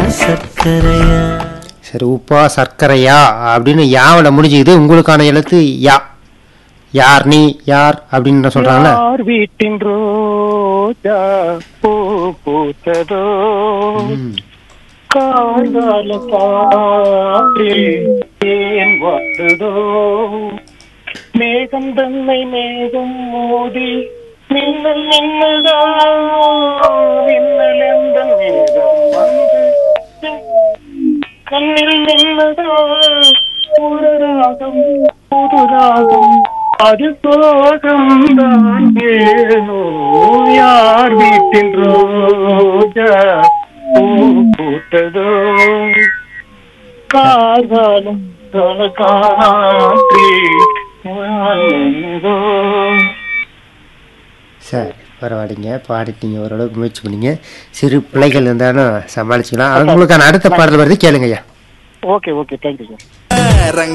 சர்க்கரையா சரி உப்பா சர்க்கரையா அப்படின்னு யாவில் முடிஞ்சுக்குது உங்களுக்கான எழுத்து யா யார் நீ யார் அப்படின்னு சொல்றாங்கல்ல யார் வீட்டின் ரோஜா பூ பூத்ததோ ம். காய்கால காற்றில் ஏன் வாடுதோ மேகம் தன்னை மேகம் மோதி மின்னல் மின்னதா மின்னல் எந்த மேகம் வந்து கண்ணில் நின்னதா ஒரு ராகம் புது ராகம் அது சோகம் தான் ஏனோ யார் வீட்டில் ரோஜா பூ பூத்ததோ கார்காலம் காற்றே வாழ்ந்ததோ சரி பரவாயில்லைங்க பாடிட்டீங்க ஓரளவுக்கு முயற்சி பண்ணீங்க சிறு பிள்ளைகள் இருந்தாலும் சமாளிச்சுக்கலாம் அது உங்களுக்கான அடுத்த பாடல் வருது கேளுங்கய்யா ஓகே ஓகே தேங்க்யூ சார்